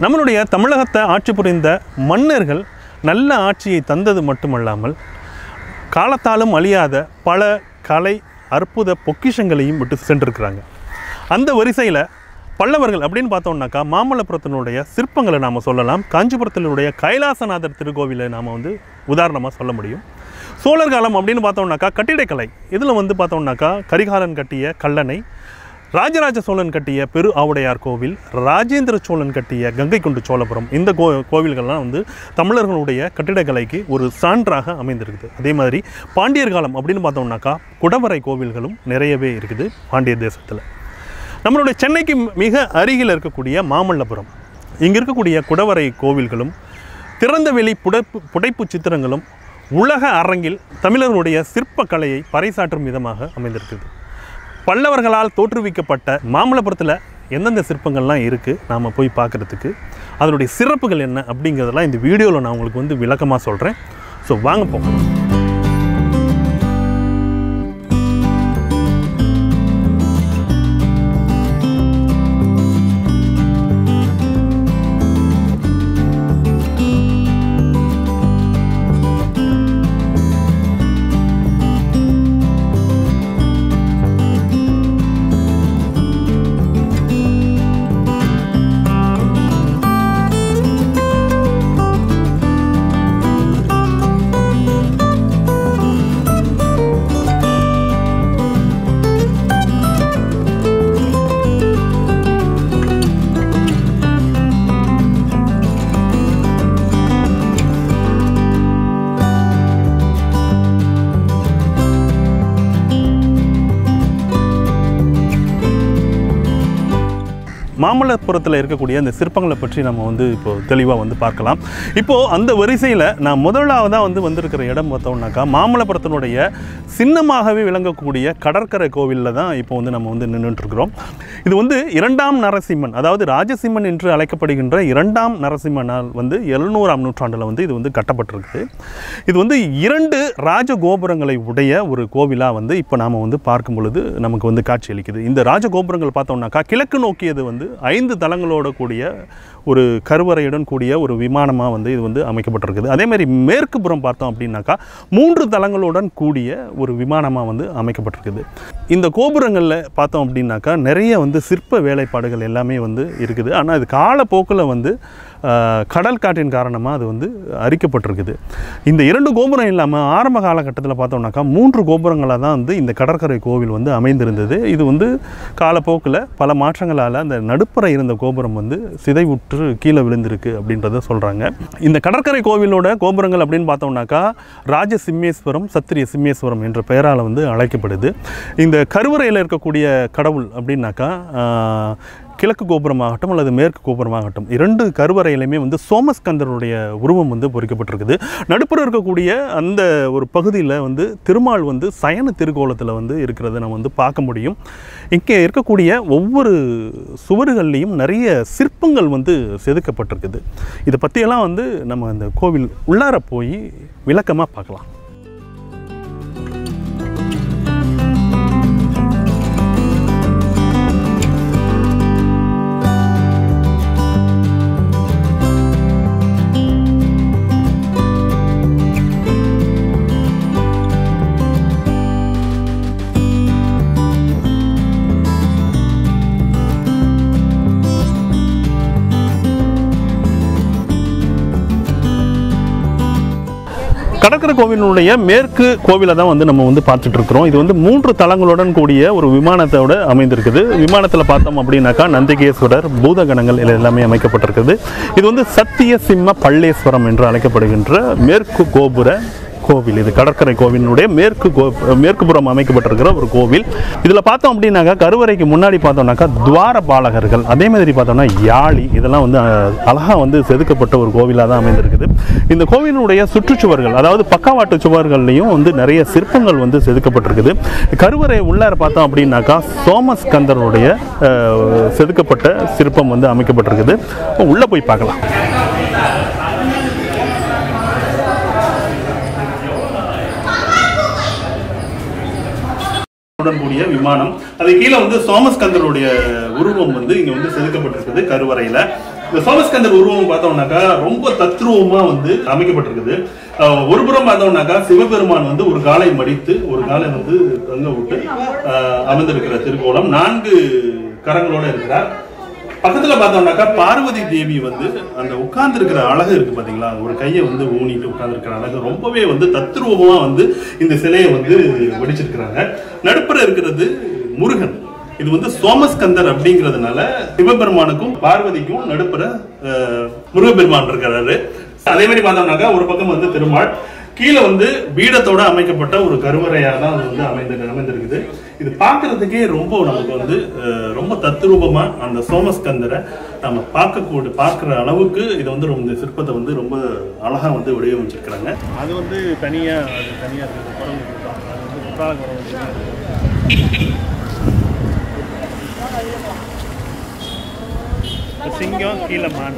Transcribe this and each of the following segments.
நம்மளுடைய தமிழகத்தை ஆட்சி புரிந்த மன்னர்கள் நல்ல ஆட்சியை தந்தது மட்டுமல்லாமல் காலத்தாலும் அழியாத பல கலை அற்புத பொக்கிஷங்களையும் விட்டு சென்றிருக்கிறாங்க அந்த வரிசையில் பல்லவர்கள் அப்படின்னு பார்த்தோம்னாக்கா மாமல்லபுரத்தினுடைய சிற்பங்களை நாம் சொல்லலாம் காஞ்சிபுரத்தினுடைய கைலாசநாதர் திருக்கோவிலை நாம் வந்து உதாரணமாக சொல்ல முடியும் சோழர் காலம் அப்படின்னு பார்த்தோம்னாக்கா கட்டிடக்கலை இதில் வந்து பார்த்தோம்னாக்கா கரிகாலன் கட்டிய கல்லணை ராஜராஜ சோழன் கட்டிய பெரு ஆவுடையார் கோவில் ராஜேந்திர சோழன் கட்டிய கங்கை கொண்டு சோழபுரம் இந்த கோ கோவில்கள்லாம் வந்து தமிழர்களுடைய கட்டிடக்கலைக்கு ஒரு சான்றாக அமைந்திருக்குது அதே மாதிரி பாண்டியர் காலம் அப்படின்னு பார்த்தோம்னாக்கா குடவரை கோவில்களும் நிறையவே இருக்குது பாண்டிய தேசத்தில் நம்மளுடைய சென்னைக்கு மிக அருகில் இருக்கக்கூடிய மாமல்லபுரம் இங்கே இருக்கக்கூடிய குடவரை கோவில்களும் திறந்தவெளி புடைப்பு புடைப்பு சித்திரங்களும் உலக அரங்கில் தமிழர்களுடைய சிற்பக்கலையை பறைசாற்றும் விதமாக அமைந்திருக்குது பல்லவர்களால் தோற்றுவிக்கப்பட்ட மாமல்லபுரத்தில் எந்தெந்த சிற்பங்கள்லாம் இருக்குது நாம் போய் பார்க்குறதுக்கு அதனுடைய சிறப்புகள் என்ன அப்படிங்கிறதெல்லாம் இந்த வீடியோவில் நான் உங்களுக்கு வந்து விளக்கமாக சொல்கிறேன் ஸோ வாங்க போகலாம் மாமல்லபுரத்தில் இருக்கக்கூடிய அந்த சிற்பங்களை பற்றி நம்ம வந்து இப்போ தெளிவாக வந்து பார்க்கலாம் இப்போது அந்த வரிசையில் நான் முதலாவதாக வந்து வந்திருக்கிற இடம் பார்த்தோம்னாக்கா மாமல்லபுரத்தினுடைய சின்னமாகவே விளங்கக்கூடிய கடற்கரை கோவிலில் தான் இப்போ வந்து நம்ம வந்து நின்றுட்டு இருக்கிறோம் இது வந்து இரண்டாம் நரசிம்மன் அதாவது ராஜசிம்மன் என்று அழைக்கப்படுகின்ற இரண்டாம் நரசிம்மனால் வந்து எழுநூறாம் நூற்றாண்டில் வந்து இது வந்து கட்டப்பட்டிருக்குது இது வந்து இரண்டு ராஜகோபுரங்களை உடைய ஒரு கோவிலாக வந்து இப்போ நாம் வந்து பார்க்கும் பொழுது நமக்கு வந்து காட்சியளிக்குது இந்த ராஜகோபுரங்கள் பார்த்தோம்னாக்கா கிழக்கு நோக்கியது வந்து ஐந்து தளங்களோட கூடிய ஒரு கருவறையுடன் கூடிய ஒரு விமானமாக வந்து இது வந்து அமைக்கப்பட்டிருக்குது அதே மாதிரி மேற்கு புறம் பார்த்தோம் அப்படின்னாக்கா மூன்று தளங்களுடன் கூடிய ஒரு விமானமாக வந்து அமைக்கப்பட்டிருக்குது இந்த கோபுரங்களில் பார்த்தோம் அப்படின்னாக்கா நிறைய வந்து சிற்ப வேலைப்பாடுகள் எல்லாமே வந்து இருக்குது ஆனால் இது காலப்போக்கில் வந்து ஆஹ், கடல் காற்றின் காரணமாக அது வந்து அரிக்கப்பட்டிருக்குது இந்த இரண்டு கோபுரம் இல்லாமல் ஆரம்ப காலகட்டத்தில் பார்த்தோம்னாக்கா மூன்று கோபுரங்களாக தான் வந்து இந்த கடற்கரை கோவில் வந்து அமைந்திருந்தது இது வந்து காலப்போக்கில் பல மாற்றங்களால் அந்த நடுப்புற இருந்த கோபுரம் வந்து சிதைவுற்று கீழே விழுந்திருக்கு அப்படின்றத சொல்கிறாங்க இந்த கடற்கரை கோவிலோட கோபுரங்கள் அப்படின்னு பார்த்தோம்னாக்கா ராஜ சிம்மேஸ்வரம் சத்திரிய சிம்மேஸ்வரம் என்ற பெயரால் வந்து அழைக்கப்படுது இந்த கருவறையில் இருக்கக்கூடிய கடவுள் அப்படின்னாக்கா ஆஹ், கிழக்கு கோபுரமாகட்டும் அல்லது மேற்கு கோபுரமாகட்டும் இரண்டு கருவறையிலையுமே வந்து சோமஸ்கந்தருடைய உருவம் வந்து பொறிக்கப்பட்டிருக்குது நடுப்புற இருக்கக்கூடிய அந்த ஒரு பகுதியில் வந்து திருமால் வந்து சயன திருக்கோலத்தில் வந்து இருக்கிறத நம்ம வந்து பார்க்க முடியும் இங்கே இருக்கக்கூடிய ஒவ்வொரு சுவர்கள்லேயும் நிறைய சிற்பங்கள் வந்து செதுக்கப்பட்டிருக்குது இதை பற்றியெல்லாம் வந்து நம்ம அந்த கோவில் உள்ளார போய் விளக்கமாக பார்க்கலாம் கடற்கரை கோவிலுடைய மேற்கு கோவிலை தான் வந்து நம்ம வந்து பார்த்துட்டு இருக்கிறோம் இது வந்து மூன்று தளங்களுடன் கூடிய ஒரு விமானத்தோட அமைந்திருக்குது விமானத்தில் பார்த்தோம் அப்படின்னாக்கா நந்திகேஸ்வரர் பூதகணங்கள் இது எல்லாமே அமைக்கப்பட்டிருக்குது இது வந்து சத்திய சிம்ம பள்ளேஸ்வரம் என்று அழைக்கப்படுகின்ற மேற்கு கோபுர கோவில் இது கடற்கரை கோவிலினுடைய மேற்கு கோ மேற்கு புறம் அமைக்கப்பட்டிருக்கிற ஒரு கோவில் இதில் பார்த்தோம் அப்படின்னாக்கா கருவறைக்கு முன்னாடி பார்த்தோம்னாக்கா துவார பாலகர்கள் அதே மாதிரி பார்த்தோம்னா யாழி இதெல்லாம் வந்து அஹ், அழகா வந்து செதுக்கப்பட்ட ஒரு கோவிலாக தான் அமைந்திருக்குது இந்த கோவிலினுடைய சுற்றுச்சுவர்கள் அதாவது பக்கவாட்டு சுவர்கள்லையும் வந்து நிறைய சிற்பங்கள் வந்து செதுக்கப்பட்டிருக்குது கருவறை உள்ளார பார்த்தோம் அப்படின்னாக்கா சோமஸ்கந்தருடைய அஹ், செதுக்கப்பட்ட சிற்பம் வந்து அமைக்கப்பட்டிருக்குது உள்ளே போய் பார்க்கலாம் உடன் கூடிய விமானம் அது கீழே வந்து சோமஸ்கந்தருடைய உருவம் வந்து இங்க வந்து செதுக்கப்பட்டிருக்குது கருவறையில இந்த சோமஸ்கந்தர் உருவம் பார்த்தோம்னாக்கா ரொம்ப தத்ரூபமா வந்து அமைக்கப்பட்டிருக்குது அஹ் ஒரு புறம் பார்த்தோம்னாக்கா சிவபெருமான் வந்து ஒரு காலை மடித்து ஒரு காலை வந்து தொங்க விட்டு அஹ் அமர்ந்திருக்கிற திருக்கோலம் நான்கு கரங்களோட இருக்கிறார் பக்கத்துல பார்த்தோம்னாக்கா பார்வதி தேவி வந்து அந்த உட்கார்ந்து இருக்கிற அழகு இருக்கு பாத்தீங்களா ஒரு கையை வந்து ஊனிட்டு உட்கார்ந்து இருக்கிற அழகு ரொம்பவே வந்து தத்ரூபமா வந்து இந்த சிலையை வந்து வடிச்சிருக்கிறாங்க நடுப்புற இருக்கிறது முருகன் இது வந்து சோமஸ்கந்தர் அப்படிங்கிறதுனால சிவபெருமானுக்கும் பார்வதிக்கும் நடுப்புற அஹ், முருகப்பெருமான் இருக்கிறாரு அதே மாதிரி பார்த்தோம்னாக்கா ஒரு பக்கம் வந்து திருமால் கீழே வந்து பீடத்தோட அமைக்கப்பட்ட ஒரு கருவறையாக தான் அது வந்து அமைந்து அமைந்திருக்குது இது பார்க்கிறதுக்கே ரொம்ப நமக்கு வந்து அஹ், ரொம்ப தத்ரூபமா அந்த சோமஸ்கந்தரை நம்ம பார்க்கக்கூடிய பார்க்குற அளவுக்கு இது வந்து ரொம்ப இந்த சிற்பத்தை வந்து ரொம்ப அழகா வந்து வடிவமைச்சிருக்கிறாங்க அது வந்து தனியா அது தனியா இருக்குது குரங்கு தான். அது வந்து குற்றால குரங்கு சிங்கம் கீழே மான்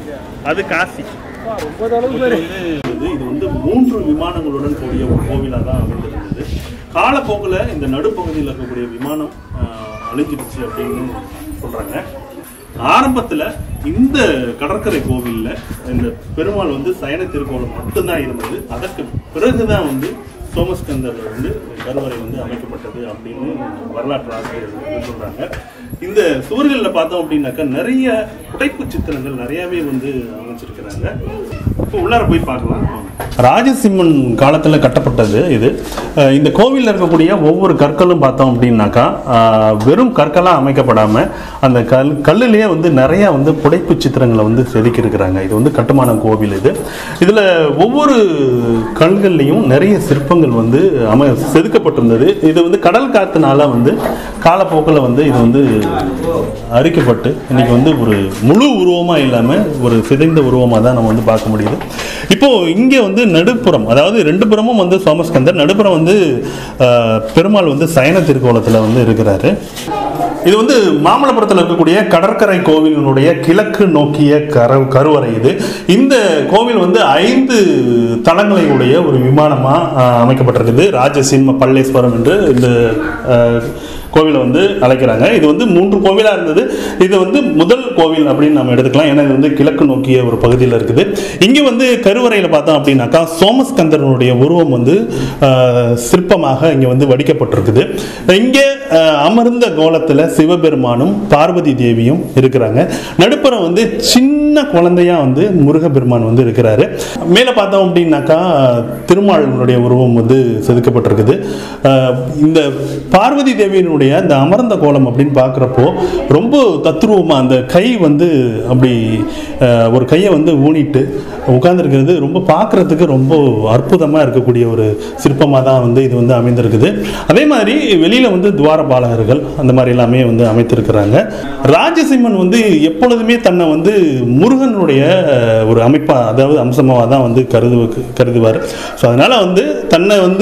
அது காசி இது வந்து இது வந்து மூன்று விமானங்களுடன் கூடிய ஒரு கோவிலாக தான் அமைந்திருந்தது காலப்போக்கில் இந்த நடுப்பகுதியில் இருக்கக்கூடிய விமானம் ஆஹ், அழிஞ்சிடுச்சு அப்படின்னு சொல்றாங்க ஆரம்பத்துல இந்த கடற்கரை கோவில்ல இந்த பெருமாள் வந்து சயன திருக்கோலம் மட்டும்தான் இருந்தது அதற்கு பிறகுதான் வந்து சோமஸ்கந்தர் வந்து கருவறை வந்து அமைக்கப்பட்டது அப்படின்னு வரலாற்று ஆசிரியர்கள் வந்து சொல்றாங்க இந்த சுவர்களில் பார்த்தோம் அப்படின்னாக்கா நிறைய புடைப்பு சித்திரங்கள் நிறையவே வந்து அமைச்சிருக்கிறாங்க இப்போ உள்ளார போய் பார்க்கலாம் ராஜசிம்மன் காலத்தில் கட்டப்பட்டது இது அஹ் இந்த கோவிலில் இருக்கக்கூடிய ஒவ்வொரு கற்களும் பார்த்தோம் அப்படின்னாக்கா அஹ் வெறும் கற்களாக அமைக்கப்படாமல் அந்த கல் கல்லுலேயே வந்து நிறைய வந்து புடைப்பு சித்திரங்களை வந்து செதுக்கி இருக்கிறாங்க இது வந்து கட்டுமான கோவில் இது இதில் ஒவ்வொரு கல்கள்லையும் நிறைய சிற்பங்கள் வந்து அம செதுக்கப்பட்டிருந்தது இது வந்து கடல் காத்துனால வந்து காலப்போக்கில் வந்து இது வந்து அரிக்கப்பட்டு இன்னைக்கு வந்து ஒரு முழு உருவமாக இல்லாமல் ஒரு சிதைந்த உருவமாக தான் நம்ம வந்து பார்க்க முடியுது இப்போ இங்கே வந்து நடுப்புறம் அதாவது ரெண்டு புறமும் வந்து சோமஸ்கந்தர் நடுப்புறம் வந்து ஆஹ், பெருமாள் வந்து சயன திருக்கோலத்தில் வந்து இருக்கிறாரு இது வந்து மாமல்லபுரத்தில் இருக்கக்கூடிய கடற்கரை கோவிலினுடைய கிழக்கு நோக்கிய கர கருவறை இது இந்த கோவில் வந்து ஐந்து தளங்களை உடைய ஒரு விமானமாக அமைக்கப்பட்டிருக்குது ராஜசிம்ம பல்லேஸ்வரம் என்று இந்த ஆஹ், கோவிலை வந்து அழைக்கிறாங்க இது வந்து மூன்று கோவிலாக இருந்தது இது வந்து முதல் கோவில் அப்படின்னு நம்ம எடுத்துக்கலாம் ஏன்னா இது வந்து கிழக்கு நோக்கிய ஒரு பகுதியில் இருக்குது இங்கே வந்து கருவறையில் பார்த்தோம் அப்படின்னாக்கா சோமஸ்கந்தரனுடைய உருவம் வந்து ஆஹ், சிற்பமாக இங்கே வந்து வடிக்கப்பட்டிருக்குது இங்கே ஆஹ், அமர்ந்த கோலத்தில் சிவபெருமானும் பார்வதி தேவியும் இருக்கிறாங்க நடுப்புறம் வந்து சின்ன குழந்தையா வந்து முருகப்பெருமான் வந்து இருக்கிறாரு மேலே பார்த்தோம் அப்படின்னாக்கா திருமாலினுடைய உருவம் வந்து செதுக்கப்பட்டிருக்குது ஆஹ், இந்த பார்வதி தேவியினுடைய அந்த அமர்ந்த கோலம் அப்படின்னு பார்க்குறப்போ ரொம்ப தத்ரூபமாக அந்த கை வந்து அப்படி ஆஹ், ஒரு கையை வந்து ஊனிட்டு உட்கார்ந்துருக்கிறது ரொம்ப பார்க்குறதுக்கு ரொம்ப அற்புதமாக இருக்கக்கூடிய ஒரு சிற்பமாக தான் வந்து இது வந்து அமைந்திருக்குது அதே மாதிரி வெளியில் வந்து துவாரபாலகர்கள் அந்த மாதிரி எல்லாமே வந்து அமைத்திருக்கிறாங்க ராஜசிம்மன் வந்து எப்பொழுதுமே தன்னை வந்து முருகனுடைய அஹ், ஒரு அமைப்பாக அதாவது அம்சமாக தான் வந்து கருது கருதுவார் ஸோ அதனால் வந்து தன்னை வந்து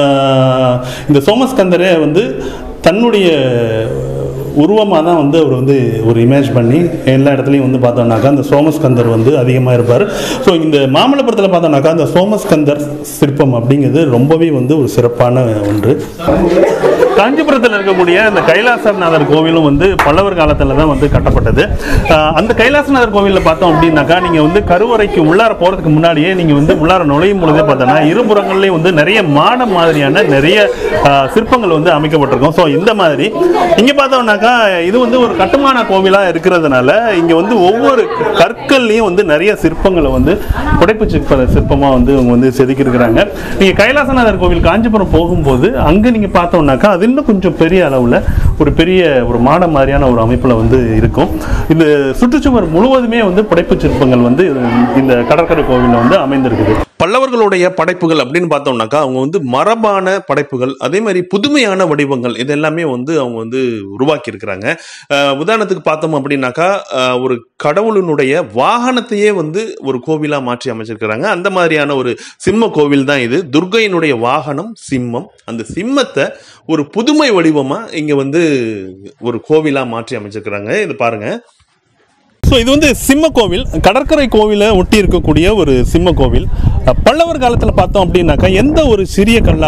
அஹ், இந்த சோமஸ்கந்தரை வந்து தன்னுடைய உருவமாக தான் வந்து அவர் வந்து ஒரு இமேஜ் பண்ணி எல்லா இடத்துலையும் வந்து பார்த்தோம்னாக்கா அந்த சோமஸ்கந்தர் வந்து அதிகமாக இருப்பார் ஸோ இந்த மாமல்லபுரத்தில் பார்த்தோம்னாக்கா அந்த சோமஸ்கந்தர் சிற்பம் அப்படிங்கிறது ரொம்பவே வந்து ஒரு சிறப்பான ஒன்று காஞ்சிபுரத்தில் இருக்கக்கூடிய இந்த கைலாசநாதர் கோவிலும் வந்து பல்லவர் காலத்தில் தான் வந்து கட்டப்பட்டது ஆஹ் அந்த கைலாசநாதர் கோவிலில் பார்த்தோம் அப்படின்னாக்கா நீங்கள் வந்து கருவறைக்கு உள்ளார போகிறதுக்கு முன்னாடியே நீங்கள் வந்து உள்ளார நுழையும் பொழுதே பார்த்தோன்னா இருபுறங்கள்லேயும் வந்து நிறைய மாடம் மாதிரியான நிறைய ஆஹ் சிற்பங்கள் வந்து அமைக்கப்பட்டிருக்கும் ஸோ இந்த மாதிரி இங்கே பார்த்தோம்னாக்கா இது வந்து ஒரு கட்டுமான கோவிலாக இருக்கிறதுனால இங்கே வந்து ஒவ்வொரு கற்கள்லையும் வந்து நிறைய சிற்பங்களை வந்து புடைப்பு சிற்ப சிற்பமாக வந்து இவங்க வந்து செதுக்கியிருக்கிறாங்க நீங்கள் கைலாசநாதர் கோவில் காஞ்சிபுரம் போகும்போது அங்கே நீங்கள் பார்த்தோம்னாக்கா அது இன்னும் கொஞ்சம் பெரிய அளவில் ஒரு பெரிய ஒரு மாடம் மாதிரியான ஒரு அமைப்பில் வந்து இருக்கும் இந்த சுற்றுச்சுவர் முழுவதுமே வந்து புடைப்பு சிற்பங்கள் வந்து இந்த கடற்கரை கோவிலில் வந்து அமைந்திருக்குது பல்லவர்களுடைய படைப்புகள் அப்படின்னு பார்த்தோம்னாக்கா அவங்க வந்து மரபான படைப்புகள் அதே மாதிரி புதுமையான வடிவங்கள் இது எல்லாமே வந்து அவங்க வந்து உருவாக்கி இருக்கிறாங்க உதாரணத்துக்கு பார்த்தோம் அப்படின்னாக்கா அஹ், ஒரு கடவுளினுடைய வாகனத்தையே வந்து ஒரு கோவிலா மாற்றி அமைச்சிருக்கிறாங்க அந்த மாதிரியான ஒரு சிம்ம கோவில் தான் இது துர்கையினுடைய வாகனம் சிம்மம் அந்த சிம்மத்தை ஒரு புதுமை வடிவமா இங்க வந்து ஒரு கோவிலா மாற்றி அமைச்சிருக்கிறாங்க இது பாருங்க ஸோ இது வந்து சிம்ம கோவில் கடற்கரை கோவிலை ஒட்டி இருக்கக்கூடிய ஒரு சிம்ம கோவில் அஹ் பல்லவர் காலத்தில் பார்த்தோம் அப்படின்னாக்கா எந்த ஒரு சிறிய கல்லாகட்டும்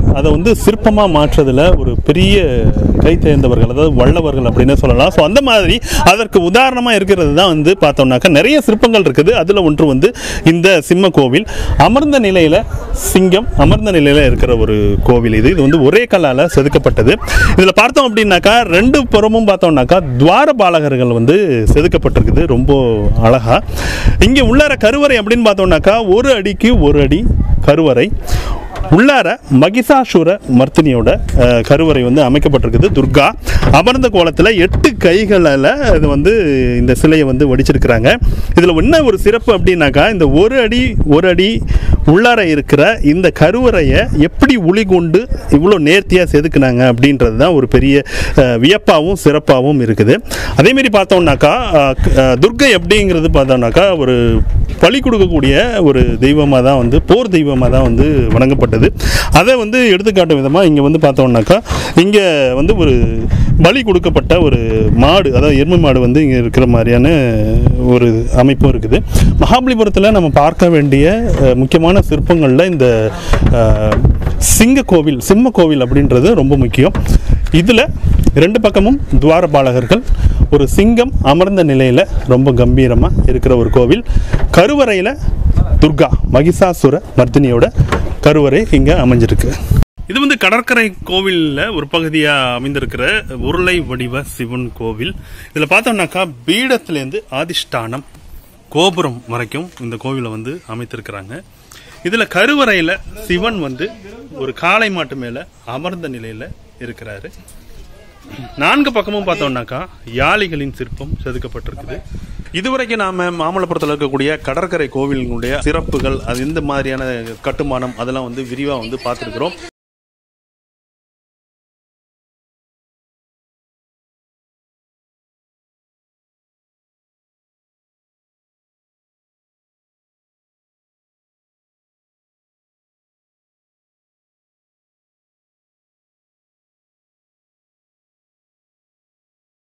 அதை வந்து சிற்பமாக மாற்றுறதுல ஒரு பெரிய கை தேர்ந்தவர்கள் அதாவது வல்லவர்கள் அப்படின்னு சொல்லலாம் ஸோ அந்த மாதிரி அதற்கு உதாரணமாக இருக்கிறது தான் வந்து பார்த்தோம்னாக்கா நிறைய சிற்பங்கள் இருக்குது அதில் ஒன்று வந்து இந்த சிம்ம கோவில் அமர்ந்த நிலையில் சிங்கம் அமர்ந்த நிலையில் இருக்கிற ஒரு கோவில் இது இது வந்து ஒரே கல்லால் செதுக்கப்பட்டது இதில் பார்த்தோம் அப்படின்னாக்கா ரெண்டு புறமும் பார்த்தோம்னாக்கா துவாரபாலகர்கள் வந்து செதுக்கப்பட்டிருக்குது ரொம்ப அழகா இங்கே உள்ளார கருவறை அப்படின்னு பார்த்தோம்னாக்கா ஒரு அடிக்கு ஒரு அடி கருவறை உள்ளார மகிஷாசுர மர்த்தினியோட அஹ், கருவறை வந்து அமைக்கப்பட்டிருக்குது துர்கா அமர்ந்த கோலத்தில் எட்டு கைகளில் இது வந்து இந்த சிலையை வந்து வடிச்சிருக்கிறாங்க இதில் என்ன ஒரு சிறப்பு அப்படின்னாக்கா இந்த ஒரு அடி ஒரு அடி உள்ளார இருக்கிற இந்த கருவறையை எப்படி உளி கொண்டு இவ்வளோ நேர்த்தியாக செதுக்குனாங்க அப்படின்றது தான் ஒரு பெரிய அஹ், வியப்பாகவும் சிறப்பாகவும் இருக்குது அதேமாரி பார்த்தோம்னாக்கா அஹ், க- அஹ், துர்க்கை எப்படிங்கிறது பார்த்தோம்னாக்கா ஒரு பலி கொடுக்கக்கூடிய ஒரு தெய்வமாக தான் வந்து போர் தெய்வமாக தான் வந்து வணங்கப்பட்டது அதை வந்து எடுத்துக்காட்டும் விதமாக இங்கே வந்து பார்த்தோம்னாக்கா இங்கே வந்து ஒரு பலி கொடுக்கப்பட்ட ஒரு மாடு அதாவது எருமை மாடு வந்து இங்கே இருக்கிற மாதிரியான ஒரு அமைப்பும் இருக்குது மகாபலிபுரத்தில் நம்ம பார்க்க வேண்டிய அஹ், முக்கியமான சிற்பங்களில் இந்த அஹ், சிங்க கோவில் சிம்ம கோவில் அப்படின்றது ரொம்ப முக்கியம் இதில் ரெண்டு பக்கமும் துவாரபாலகர்கள் ஒரு சிங்கம் அமர்ந்த நிலையில் ரொம்ப கம்பீரமாக இருக்கிற ஒரு கோவில் கருவறையில் துர்கா மகிஷாசுர மர்தினியோட கருவறை இங்கே அமைஞ்சிருக்கு இது வந்து கடற்கரை கோவிலில் ஒரு பகுதியாக அமைந்திருக்கிற உருளை வடிவ சிவன் கோவில் இதில் பார்த்தோம்னாக்கா பீடத்துலேருந்து ஆதிஷ்டானம் கோபுரம் வரைக்கும் இந்த கோவிலை வந்து அமைத்திருக்கிறாங்க இதில் கருவறையில் சிவன் வந்து ஒரு காளை மாட்டு மேலே அமர்ந்த நிலையில் இருக்கிறாரு நான்கு பக்கமும் பார்த்தோம்னாக்கா யாளிகளின் சிற்பம் செதுக்கப்பட்டிருக்குது இதுவரைக்கும் நாம மாமல்லபுரத்தில் இருக்கக்கூடிய கடற்கரை கோவிலினுடைய சிறப்புகள் அது இந்த மாதிரியான கட்டுமானம் அதெல்லாம் வந்து விரிவாக வந்து பார்த்துருக்குறோம்